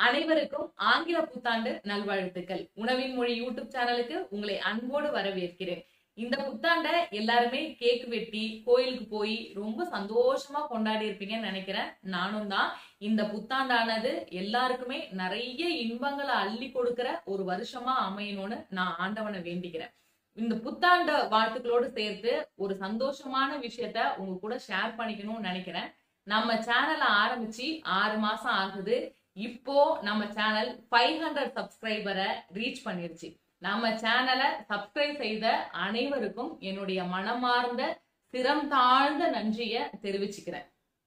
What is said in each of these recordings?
அனைவருக்கும் ஆங்கில புத்தாண்டு நல்வாழ்த்துக்கள் உணவின் மொழி யூடியூப் சேனலுக்கு உங்களை அன்போடு வரவேற்கிறேன் இந்த புத்தாண்ட எல்லாருமே கேக் வெட்டி கோயிலுக்கு போய் ரொம்ப சந்தோஷமா கொண்டாடி இருப்பீங்கன்னு நினைக்கிறேன் நானும் தான் இந்த புத்தாண்டானது எல்லாருக்குமே நிறைய இன்பங்களை அள்ளி கொடுக்கிற ஒரு வருஷமா அமையணும்னு நான் ஆண்டவனை வேண்டிக்கிறேன் இந்த புத்தாண்ட வாழ்த்துக்களோடு சேர்த்து ஒரு சந்தோஷமான விஷயத்த உங்க கூட ஷேர் பண்ணிக்கணும்னு நினைக்கிறேன் நம்ம சேனலை ஆரம்பிச்சு ஆறு மாசம் ஆகுது இப்போ நம்ம சேனல் ஃபைவ் ஹண்ட்ரட் சப்ஸ்கிரைபரை ரீச் பண்ணிருச்சு நம்ம சேனலை சப்ஸ்கிரைப் செய்த அனைவருக்கும் என்னுடைய மனமார்ந்த சிரம் தாழ்ந்த நன்றிய தெரிவிச்சுக்கிறேன்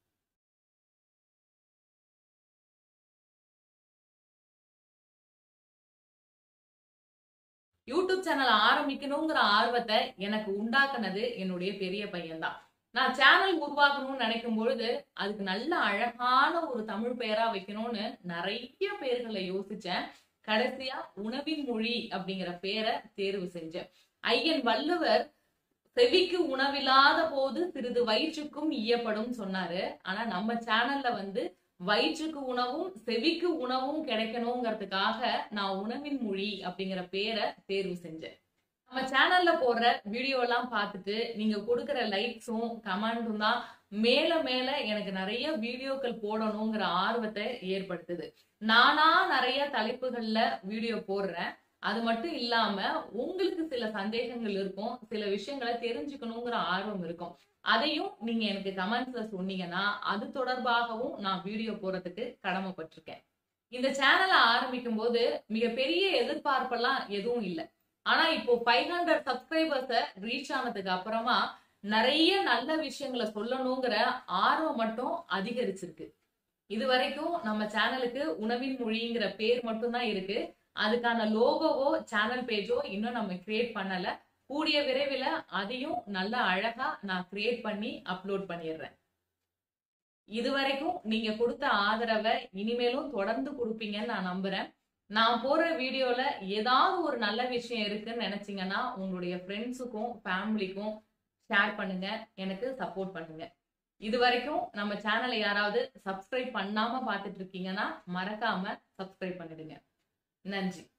யூடியூப் சேனல் ஆரம்பிக்கணுங்கிற ஆர்வத்தை எனக்கு உண்டாக்குனது என்னுடைய பெரிய பையன்தான் நான் சேனல் உருவாக்கணும்னு நினைக்கும் பொழுது அதுக்கு நல்ல அழகான ஒரு தமிழ் பெயரா வைக்கணும்னு நிறைய பேர்களை யோசிச்சேன் கடைசியா உணவின் மொழி அப்படிங்கிற பேரை தேர்வு செஞ்சேன் ஐயன் வள்ளுவர் செவிக்கு உணவில்லாத போது சிறிது வயிற்றுக்கும் ஈயப்படும் சொன்னாரு ஆனா நம்ம சேனல்ல வந்து வயிற்றுக்கு உணவும் செவிக்கு உணவும் கிடைக்கணுங்கிறதுக்காக நான் உணவின் மொழி அப்படிங்கிற பேரை தேர்வு செஞ்சேன் நம்ம சேனல்ல போடுற வீடியோ எல்லாம் பார்த்துட்டு நீங்க கொடுக்குற லைக்ஸும் கமெண்ட்டும் தான் மேல மேல எனக்கு நிறைய வீடியோக்கள் போடணுங்கிற ஆர்வத்தை ஏற்படுத்துது நானா நிறைய தலைப்புகள்ல வீடியோ போடுறேன் அது மட்டும் இல்லாம உங்களுக்கு சில சந்தேகங்கள் இருக்கும் சில விஷயங்களை தெரிஞ்சுக்கணுங்கிற ஆர்வம் இருக்கும் அதையும் நீங்க எனக்கு கமெண்ட்ஸ்ல சொன்னீங்கன்னா அது தொடர்பாகவும் நான் வீடியோ போடுறதுக்கு கடமைப்பட்டிருக்கேன் இந்த சேனலை ஆரம்பிக்கும் போது மிகப்பெரிய எதிர்பார்ப்பெல்லாம் எதுவும் இல்லை ஆனா இப்போ ஃபைவ் ஹண்ட்ரட் சப்ஸ்கிரைபர்ஸை ரீச் ஆனதுக்கு அப்புறமா நிறைய நல்ல விஷயங்களை சொல்லணுங்கிற ஆர்வம் மட்டும் அதிகரிச்சிருக்கு இது வரைக்கும் நம்ம சேனலுக்கு உணவின் மொழிங்கிற பேர் மட்டும்தான் இருக்கு அதுக்கான லோகோவோ சேனல் பேஜோ இன்னும் நம்ம கிரியேட் பண்ணல கூடிய விரைவில் அதையும் நல்ல அழகா நான் கிரியேட் பண்ணி அப்லோட் பண்ணிடுறேன் இது வரைக்கும் நீங்க கொடுத்த ஆதரவை இனிமேலும் தொடர்ந்து கொடுப்பீங்கன்னு நான் நம்புறேன் நான் போற வீடியோல ஏதாவது ஒரு நல்ல விஷயம் இருக்குன்னு நினைச்சீங்கன்னா உங்களுடைய ஃப்ரெண்ட்ஸுக்கும் ஃபேமிலிக்கும் ஷேர் பண்ணுங்க எனக்கு சப்போர்ட் பண்ணுங்க இது வரைக்கும் நம்ம சேனலை யாராவது சப்ஸ்கிரைப் பண்ணாம பார்த்துட்டு இருக்கீங்கன்னா மறக்காம சப்ஸ்கிரைப் பண்ணிடுங்க நன்றி